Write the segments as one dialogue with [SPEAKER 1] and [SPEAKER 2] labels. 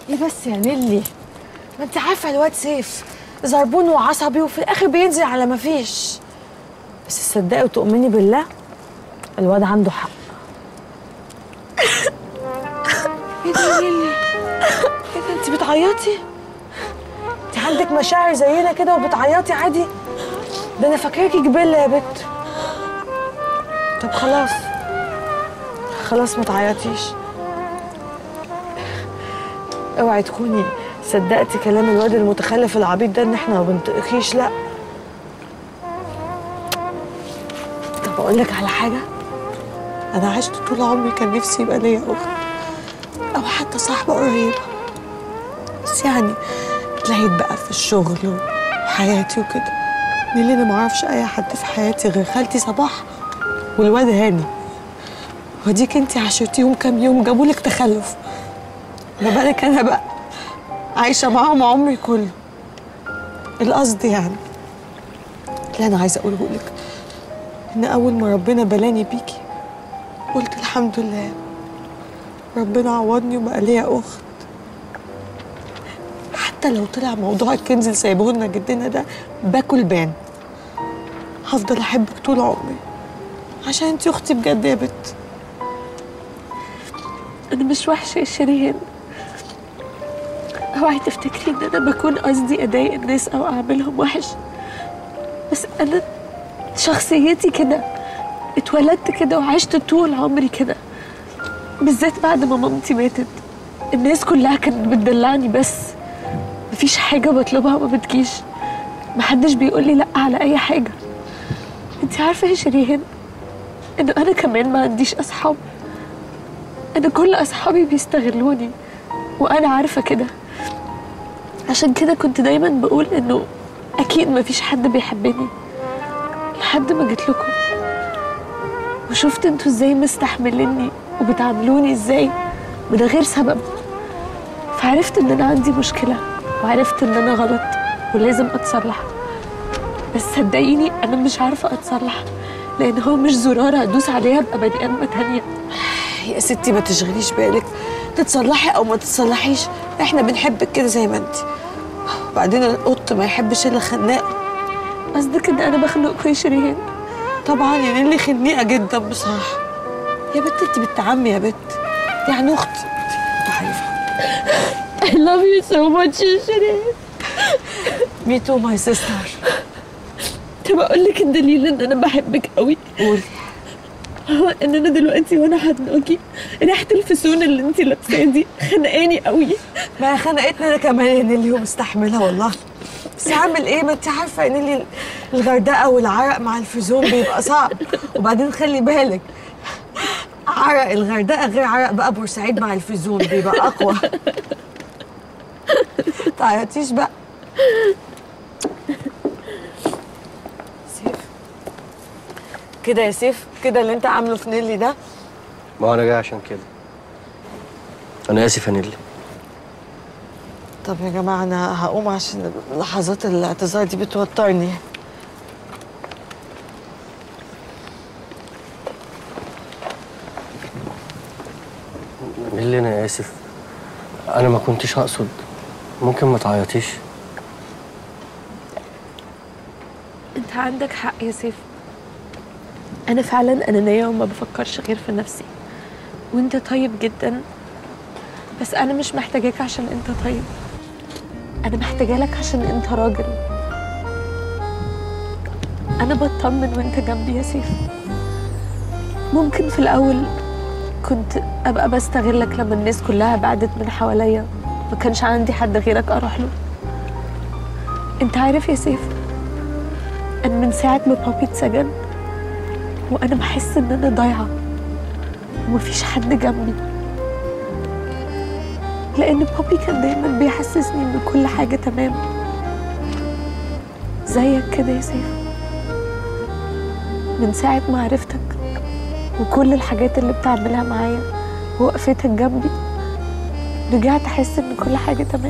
[SPEAKER 1] ايه بس يا نيلي ما انت عارفه الواد سيف زربون وعصبي وفي الاخر بينزل على ما فيش بس تصدقي وتؤمني بالله الواد عنده حق ايه ده يا نيلي ايه ده انت بتعيطي انت عندك مشاعر زينا كده وبتعيطي عادي ده انا فاكراكي جبله يا بت طب خلاص خلاص ما تعيطيش اوعي تكوني صدقتي كلام الواد المتخلف العبيط ده ان احنا ما بنطقكيش لا طب اقول لك على حاجه انا عشت طول عمري كان نفسي يبقى ليا اخت او حتى صاحبه قريبه بس يعني اتلهيت بقى في الشغل وحياتي وكده من اللي انا ما اعرفش اي حد في حياتي غير خالتي صباح والواد هاني وديك انت عشرتيهم كام يوم جابوا لك تخلف ما بالك انا بقى عايشه معاهم عمري كله القصد يعني اللي انا عايزه اقوله لك ان اول ما ربنا بلاني بيكي قلت الحمد لله ربنا عوضني وبقى ليا اخت حتى لو طلع موضوع الكنز اللي سايبه لنا جدنا ده باكل بان هفضل احبك طول عمري عشان انتي اختي بجد يا بت
[SPEAKER 2] انا مش وحشه يا شيرين اوعي تفتكري ان انا بكون قصدي اضايق الناس او اعملهم وحش بس انا شخصيتي كده اتولدت كده وعشت طول عمري كده بالذات بعد ما مامتي ماتت الناس كلها كانت بتدلعني بس مفيش حاجه بطلبها ما بتجيش محدش بيقول لي لا على اي حاجه انت عارفه يا شيرين انه انا كمان ما عنديش اصحاب انا كل اصحابي بيستغلوني وانا عارفه كده عشان كده كنت دايما بقول انه اكيد مفيش حد بيحبني لحد ما جيت لكم وشفت انتوا ازاي مستحمليني وبتعاملوني ازاي من غير سبب فعرفت ان انا عندي مشكله وعرفت ان انا غلط ولازم اتصلح بس صدقيني انا مش عارفه اتصلح لان هو مش زرار هدوس عليها ابقى بني ادمه تانيه
[SPEAKER 1] يا ستي ما تشغليش بالك تتصلحي او ما تتصلحيش احنا بنحبك كده زي ما انت وبعدين القط ما يحبش الا خناق
[SPEAKER 2] قصدك ان انا بخنقكوا يا شيرين
[SPEAKER 1] طبعا يا نيلي خنيقه جدا بصراحه يا بت انت بنت عمي يا بت يعني اختي تعالي
[SPEAKER 2] I love you so much يا شيرين
[SPEAKER 1] مي تو ماي سيستر
[SPEAKER 2] طب اقول لك الدليل ان انا بحبك قوي
[SPEAKER 1] قولي
[SPEAKER 2] هو ان انا دلوقتي وانا حضناكي ريحه الفسون اللي انت لابساها دي خنقاني قوي
[SPEAKER 1] ما خنقتني انا كمان يا نيلي ومستحملها والله بس اعمل ايه ما انت عارفه يا نيلي الغردقه والعرق مع الفيزون بيبقى صعب وبعدين خلي بالك عرق الغردقه غير عرق بقى بورسعيد مع الفيزون بيبقى اقوى تعيطيش بقى سيف كده يا سيف كده اللي انت عامله في نيلي ده
[SPEAKER 3] ما هو انا جاي عشان كده انا اسف يا نيلي
[SPEAKER 1] طب يا جماعة أنا هقوم عشان لحظات الاعتذار دي بتوترني
[SPEAKER 3] نيلي انا اسف انا ما كنتش اقصد ممكن ما تعيطيش
[SPEAKER 2] انت عندك حق يا سيف انا فعلا انانيه وما بفكرش غير في نفسي وانت طيب جدا بس انا مش محتاجاك عشان انت طيب انا محتاجه لك عشان انت راجل انا بطمن وانت جنبي يا سيف ممكن في الاول كنت ابقى بستغلك لما الناس كلها بعدت من حواليا ما كانش عندي حد غيرك اروح له انت عارف يا سيف أنا من ساعة ما بابي اتسجن وأنا بحس إن أنا ضايعة ومفيش حد جنبي لأن بابي كان دايما بيحسسني إن كل حاجة تمام زيك كده يا سيف من ساعة ما عرفتك وكل الحاجات اللي بتعملها معايا ووقفتك جنبي رجعت أحس إن كل حاجة تمام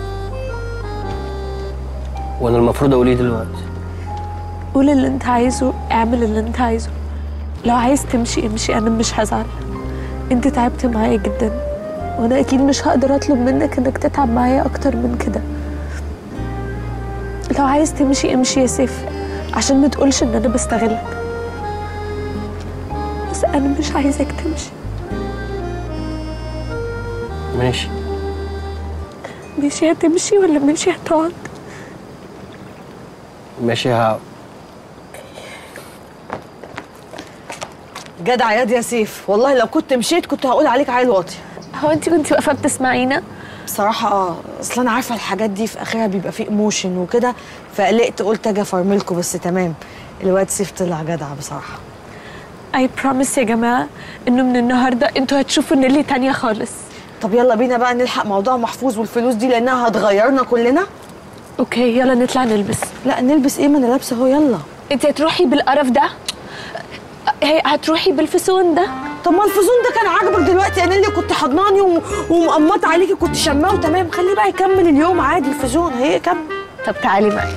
[SPEAKER 3] وانا المفروض اقول ايه دلوقتي
[SPEAKER 2] قول اللي انت عايزه اعمل اللي انت عايزه لو عايز تمشي امشي انا مش هزعل انت تعبت معايا جدا وانا اكيد مش هقدر اطلب منك انك تتعب معايا اكتر من كده لو عايز تمشي امشي يا سيف عشان ما تقولش ان انا بستغلك بس انا مش عايزك تمشي
[SPEAKER 3] ماشي
[SPEAKER 2] ماشي هتمشي ولا ماشي هتقعد
[SPEAKER 3] ماشي ها
[SPEAKER 1] جدع ياد يا سيف والله لو كنت مشيت كنت هقول عليك عيل واطي
[SPEAKER 2] هو انت كنت واقفه بتسمعينا
[SPEAKER 1] بصراحة اه اصل انا عارفة الحاجات دي في اخرها بيبقى فيه ايموشن وكده فقلقت قلت اجي افرملكوا بس تمام الواد سيف طلع جدع بصراحة
[SPEAKER 2] اي بروميس يا جماعه انه من النهارده انتوا هتشوفوا نيلي تانية خالص
[SPEAKER 1] طب يلا بينا بقى نلحق موضوع محفوظ والفلوس دي لانها هتغيرنا كلنا
[SPEAKER 2] اوكي يلا نطلع نلبس
[SPEAKER 1] لا نلبس ايه ما انا لابسه اهو يلا
[SPEAKER 2] انت هتروحي بالقرف ده هي هتروحي بالفسون ده
[SPEAKER 1] طب ما الفزون ده كان عاجبك دلوقتي يا نيلي كنت حضناني و- ومقمطه عليكي كنت شماه تمام خليه بقى يكمل اليوم عادي الفزون هي كمل
[SPEAKER 2] طب تعالي معايا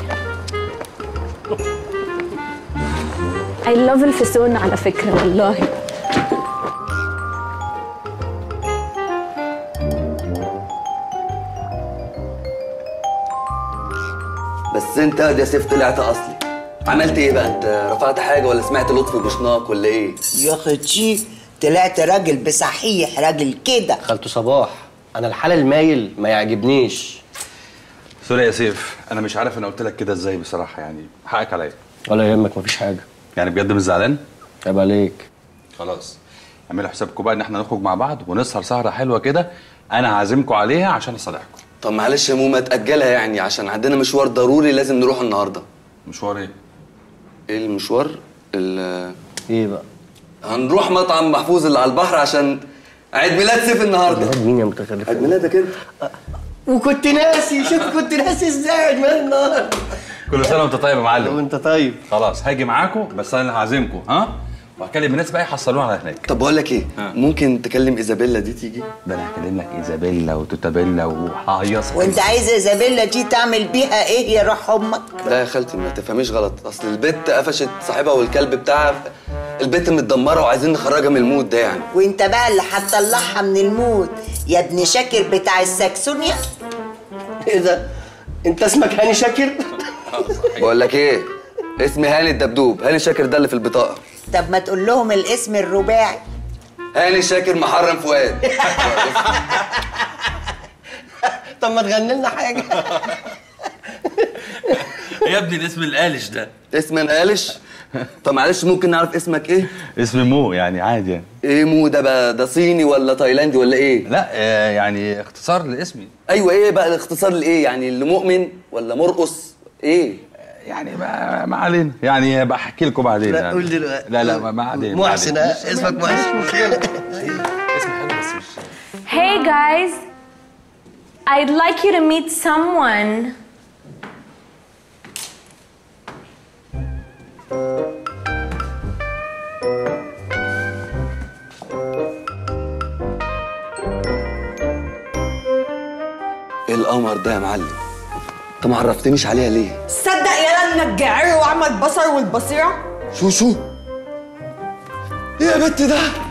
[SPEAKER 2] I love الفسون على فكرة والله
[SPEAKER 4] بس انت يا سيف طلعت اصلي عملت ايه بقى انت رفعت حاجه ولا سمعت لطفي بوشناق ولا ايه
[SPEAKER 5] يا اختي طلعت راجل بصحيح راجل كده
[SPEAKER 3] خالته صباح انا الحال المايل ما يعجبنيش
[SPEAKER 6] سوري يا سيف انا مش عارف انا قلت لك كده ازاي بصراحه يعني حقك عليا
[SPEAKER 3] ولا يهمك مفيش حاجه
[SPEAKER 6] يعني بجد مش زعلان
[SPEAKER 3] عيب عليك
[SPEAKER 6] خلاص اعملوا حسابكم بقى ان احنا نخرج مع بعض ونسهر سهره حلوه كده انا عازمكم عليها عشان اصالحكم
[SPEAKER 4] طب معلش يا موما تاجلها يعني عشان عندنا مشوار ضروري لازم نروح النهارده
[SPEAKER 6] مشوار ايه
[SPEAKER 4] ايه المشوار ال-
[SPEAKER 3] ايه بقى
[SPEAKER 4] هنروح مطعم محفوظ اللي على البحر عشان عيد ميلاد سيف النهارده
[SPEAKER 3] ميلاد مين يا متخلف
[SPEAKER 4] عيد ميلادك انت
[SPEAKER 7] وكنت ناسي شوف كنت ناسي ازاي من النهار
[SPEAKER 6] كل سنه وانت طيب يا معلم
[SPEAKER 7] وانت طيب
[SPEAKER 6] خلاص هاجي معاكم بس انا اللي هعزمكم ها وهكلم الناس بقى يحصلونا على هناك
[SPEAKER 4] طب بقول لك ايه
[SPEAKER 6] ها.
[SPEAKER 4] ممكن تكلم ايزابيلا دي تيجي
[SPEAKER 6] ده انا هكلم لك ايزابيلا وتوتابيلا وههيصك
[SPEAKER 5] وانت عايز ايزابيلا دي تعمل بيها ايه يا روح امك
[SPEAKER 4] لا يا خالتي ما تفهميش غلط اصل البت قفشت صاحبها والكلب بتاعها البت متدمره وعايزين نخرجها من المود ده يعني
[SPEAKER 5] وانت بقى اللي هتطلعها من المود يا ابن شاكر بتاع الساكسونيا
[SPEAKER 7] ايه ده انت اسمك هاني شاكر
[SPEAKER 4] بقول لك ايه اسمي هاني الدبدوب هاني شاكر ده اللي في البطاقه
[SPEAKER 5] طب ما تقول لهم الاسم الرباعي
[SPEAKER 4] هاني شاكر محرم فؤاد
[SPEAKER 7] طب ما تغني لنا حاجه
[SPEAKER 6] يا ابني الاسم القالش ده
[SPEAKER 4] اسم انا قالش طب معلش ممكن نعرف اسمك ايه
[SPEAKER 6] اسم مو يعني عادي يعني
[SPEAKER 4] ايه مو ده بقى ده صيني ولا تايلاندي ولا ايه
[SPEAKER 6] لا آه، يعني اختصار لاسمي
[SPEAKER 4] ايوه ايه بقى الاختصار لايه يعني لمؤمن ولا مرقص ايه
[SPEAKER 6] يعني ما, ما علينا يعني بحكي لكم بعدين
[SPEAKER 7] لا
[SPEAKER 6] يعني.
[SPEAKER 7] قول دلوقتي
[SPEAKER 6] لا لا ما, ما علينا ما
[SPEAKER 7] محسن
[SPEAKER 6] علينا.
[SPEAKER 7] ها؟ اسمك محسن
[SPEAKER 6] اسم حلو بس مش
[SPEAKER 8] Hey guys, I'd like you to meet someone.
[SPEAKER 4] ايه القمر ده يا معلم انت ما عرفتنيش عليها ليه
[SPEAKER 1] صدق يا انك جعر واعمى البصر والبصيرة
[SPEAKER 4] شو شو ايه يا بنت ده